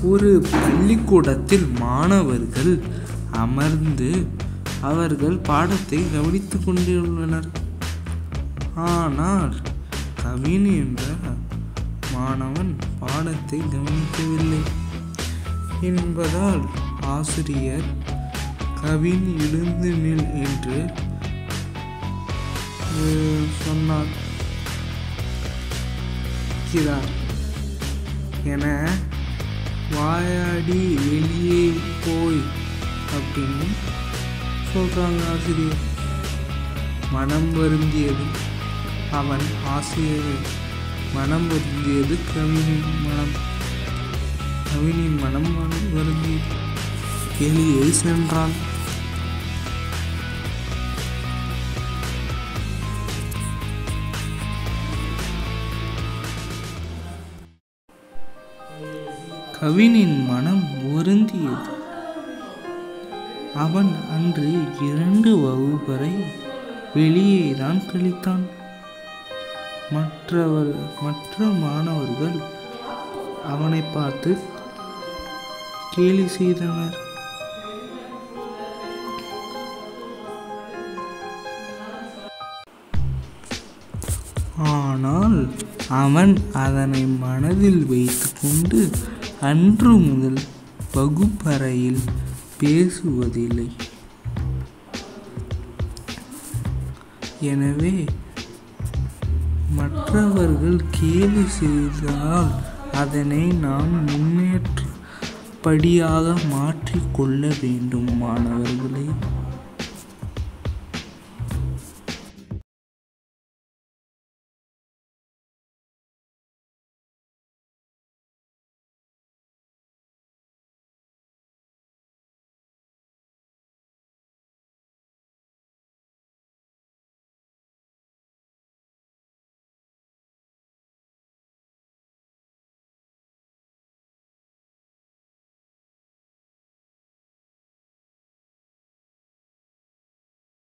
ஒரு பள்ளிக்கூடத்தில் மாணவர்கள் அமர்ந்து அவர்கள் பாடத்தை கவனித்துக் கொண்டுள்ளனர் ஆனால் கவின் என்ற மாணவன் பாடத்தை கவனிக்கவில்லை என்பதால் ஆசிரியர் கவின் எழுந்து நில் என்று அஹ், சொன்னார் இருக்கிறார் என வாயாடி வெளியே போய் அப்படின்னு சொல்றாங்க ஆசிரியர் மனம் வருந்தியது அவன் ஆசிரியர் மனம் வருந்தியது கவினின் மனம் கவினின் மனம் வரு- வருந்தியது வெளியே சென்றான் கவினின் மனம் வருந்தியது அவன் அன்று இரண்டு வகுப்பறை வெளியே தான் கழித்தான் மற்றவர் மற்ற மாணவர்கள் அவனை பார்த்து கேலி செய்தனர் ஆனால் அவன் அதனை மனதில் வைத்துக்கொண்டு அன்று முதல் வகுப்பறையில் பேசுவதில்லை எனவே மற்றவர்கள் கேலி செய்தால் அதனை நாம் முன்னேற்றப்படியாக மாற்றிக்கொள்ள வேண்டும் மாணவர்களே